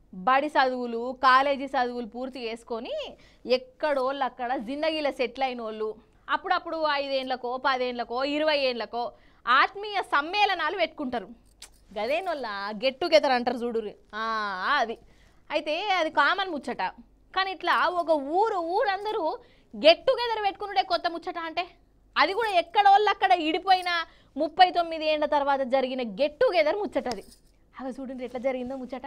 బడి చదువులు కాలేజీ చదువులు పూర్తి చేసుకొని ఎక్కడోళ్ళు అక్కడ జిందగీలో సెటిల్ అయిన వాళ్ళు అప్పుడప్పుడు ఐదేండ్లకో పదేండ్లకో ఇరవై ఏండ్లకో ఆత్మీయ సమ్మేళనాలు పెట్టుకుంటారు గదేనోళ్ళ గెట్ టుగెదర్ అంటారు చూడు అది అయితే అది కామన్ ముచ్చట కానీ ఇట్లా ఒక ఊరు ఊరందరూ గెట్ టుగెదర్ పెట్టుకున్నడే కొత్త ముచ్చట అంటే అది కూడా ఎక్కడోళ్ళు అక్కడ ఇడిపోయిన ముప్పై తొమ్మిది ఏళ్ళ తర్వాత జరిగిన గెట్ టుగెదర్ ముచ్చట అది అవి చూడండి ఎట్లా జరిగిందో ముచ్చట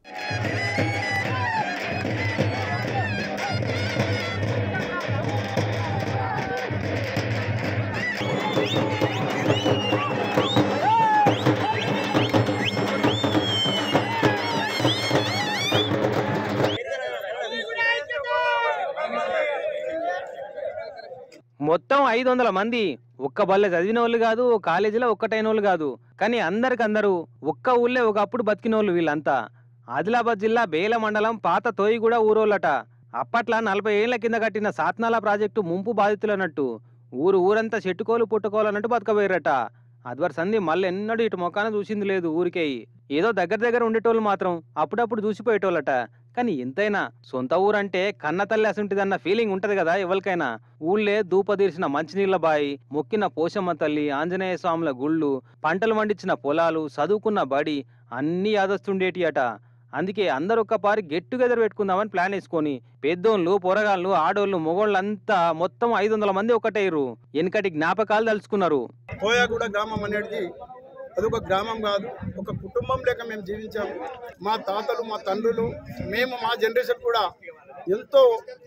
మొత్తం ఐదు వందల మంది ఒక్క బల్లె చదివిన వాళ్ళు కాదు ఓ కాలేజీలో ఒక్కటైన వాళ్ళు కాదు కానీ అందరికందరూ ఒక్క ఊళ్ళే ఒకప్పుడు బతికిన వాళ్ళు వీళ్ళంతా ఆదిలాబాద్ జిల్లా బేల మండలం పాత తోయిగూడ ఊరోళ్ళట అప్పట్ల నలభై ఏళ్ల కింద కట్టిన సాత్నాల ప్రాజెక్టు ముంపు బాధితులన్నట్టు ఊరు ఊరంతా చెట్టుకోలు పుట్టుకోవాలన్నట్టు బతకబోయారట అద్వర్ సంధి మళ్ళీ ఎన్నడూ ఇటు మొక్కాన చూసింది లేదు ఊరికేయి ఏదో దగ్గర దగ్గర ఉండేటోళ్ళు మాత్రం అప్పుడప్పుడు చూసిపోయేటోళ్ళట కానీ ఎంతైనా సొంత ఊరంటే కన్న తల్లి అసుంటిదన్న ఫీలింగ్ ఉంటది కదా ఎవరికైనా ఊళ్ళే దూపదీర్చిన మంచినీళ్ల బాయి మొక్కిన పోషమ్మ తల్లి ఆంజనేయ స్వాముల గుళ్ళు పంటలు పండించిన పొలాలు చదువుకున్న బడి అన్నీ యాదస్తుండేటి అట అందుకే అందరు ఒక్కపారి గెట్ టుగెదర్ పెట్టుకుందామని ప్లాన్ వేసుకొని పెద్దోళ్ళు పొరగాళ్ళు ఆడోళ్ళు మొగోళ్ళంతా మొత్తం ఐదు వందల మంది ఒకటేరు వెనకటి జ్ఞాపకాలు తలుచుకున్నారు కోయాగూడ గ్రామం అనేది అదొక గ్రామం కాదు ఒక కుటుంబం లేక మేము జీవించాము మా తాతలు మా తండ్రులు మేము మా జనరేషన్ కూడా ఎంతో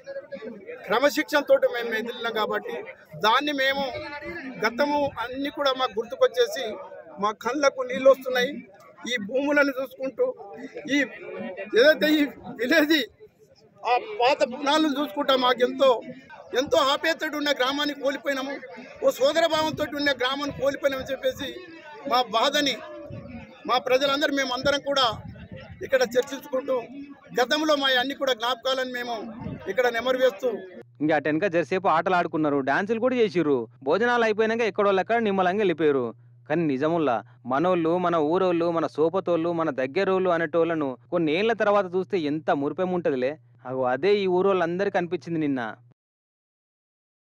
క్రమశిక్షణతో మేము ఎదిలినాం కాబట్టి దాన్ని మేము గతము అన్ని కూడా మాకు గుర్తుకొచ్చేసి మా కళ్ళకు నీళ్ళు వస్తున్నాయి ఈ భూములను చూసుకుంటూ ఈ ఏదైతే ఈ విలేజ్ ఆ పాత పునాలను చూసుకుంటా మాకు ఎంతో ఎంతో ఆప్యాయతడు ఉన్న గ్రామాన్ని కోల్పోయినాము ఓ సోదర భావంతో ఉన్న గ్రామాన్ని కోల్పోయినామని చెప్పేసి మా బాధని మా ప్రజలందరూ మేము అందరం కూడా ఇక్కడ చర్చించుకుంటూ గతంలో మా అన్ని కూడా జ్ఞాపకాలను మేము ఇక్కడ నెమరు వేస్తూ ఇంకా అటెనక జరసేపు ఆటలు ఆడుకున్నారు డాన్సులు కూడా చేసిర్రు భోజనాలు అయిపోయినాక ఎక్కడోళ్ళక్కడ నిమ్మలంగా వెళ్ళిపోయారు కానీ నిజముల్లా మనోళ్ళు మన ఊరోళ్ళు మన సోపతోళ్ళు మన దగ్గరోళ్ళు అనేటోళ్ళను కొన్ని ఏళ్ల తర్వాత చూస్తే ఎంత మురిపెం ఉంటదిలే అగో అదే ఈ ఊరోళ్ళందరికీ అనిపించింది నిన్న